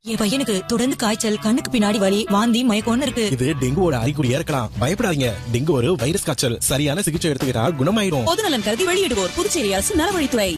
என் பையனுக்கு தொடர்ந்து காய்ச்சல் கண்ணுக்கு பின்னாடி வலி வாந்தி மயக்கம்னு இருக்கு இது டெங்குவோட அறிகுறியா இருக்கலாம் பயப்படாதீங்க டெங்கு ஒரு வைரஸ் காய்ச்சல் சரியான சிகிச்சை எடுத்துக்கிட்டா குணமாயிடும் பொதுநலன் கருதி வெளியிடுவோர் புதுச்சேரி அரசு நலவழித்துறை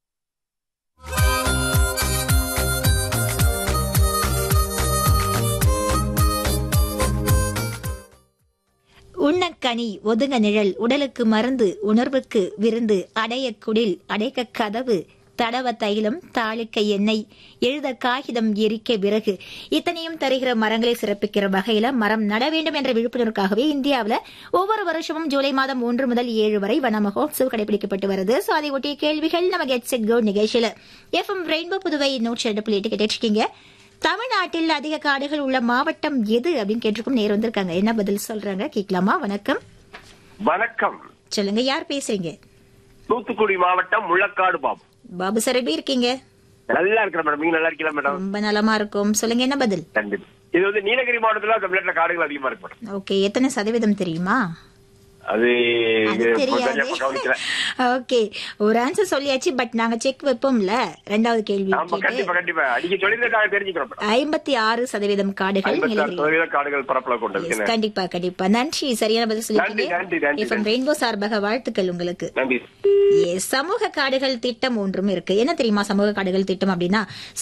உண்ணக்கனி ஒதுங்க நிழல் உடலுக்கு மருந்து உணர்வுக்கு விருந்து அடைய குடில் அடைக்க கதவு தடவ தைலம் தாளிக்க எண்ணெய் எழுத காகிதம் எரிக்க விறகு இத்தனையும் தருகிற மரங்களை சிறப்பிக்கிற வகையில மரம் நட வேண்டும் என்ற விழிப்புணர்வுக்காகவே இந்தியாவுல ஒவ்வொரு வருஷமும் ஜூலை மாதம் ஒன்று முதல் ஏழு வரை வன மகோத்சவ் கடைபிடிக்கப்பட்டு வருது சோ அதை ஒட்டிய கேள்விகள் நம்ம கெட் செட் கோ நிகழ்ச்சியில எஃப்எம் ரெயின்போ புதுவை நூற்றி ரெண்டு புள்ளி எட்டு கேட்டிருக்கீங்க தமிழ்நாட்டில் அதிக காடுகள் உள்ள மாவட்டம் எது அப்படின்னு கேட்டிருக்கும் நேர் வந்திருக்காங்க என்ன பதில் சொல்றாங்க கேட்கலாமா வணக்கம் வணக்கம் சொல்லுங்க யார் பேசுறீங்க தூத்துக்குடி மாவட்டம் முள்ளக்காடு பாபு பாபு சார் எப்படி இருக்கீங்க நல்லா இருக்கிற மேடம் நீங்க நல்லா இருக்கீங்களா மேடம் ரொம்ப நலமா இருக்கும் சொல்லுங்க என்ன பதில் நன்றி இது வந்து நீலகிரி மாவட்டத்துல தமிழ்நாட்டுல காடுகள் அதிகமா இருக்கு மேடம் ஓகே எத்தனை சதவீதம் தெரியுமா அது அது இது தெரியாது கொஞ்சம் கவனிக்கல ஓகே ஒரு ஆன்சர் சொல்லியாச்சு பட் நாங்க செக் வைப்போம்ல ரெண்டாவது கேள்வி ஆமா கண்டிப்பா கேட்டு கண்டிப்பா அடிக்க சொல்லியிருந்தா தெரிஞ்சுக்கிறோம் மேடம் ஐம்பத்தி ஆறு சதவீதம் காடுகள் ஐம்பத்தி ஆறு நீலகிரி சதவீத காடுகள் பரப்பளவு கொண்டது Yes, என்ன? கண்டிப்பா கண்டிப்பா நன்றி சரியான பதில் நன்றி, நன்றி, சொல்லிட்டீங்க நன்றி, எஃப்எம் ரெயின்போ சார்பாக வாழ்த்துக்கள் உங்களுக்கு நன்றி Yes, சமூக காடுகள் திட்டம் ஒன்றும் இருக்கு என்ன தெரியுமா சமூக காடுகள் திட்டம் அப்படின்னா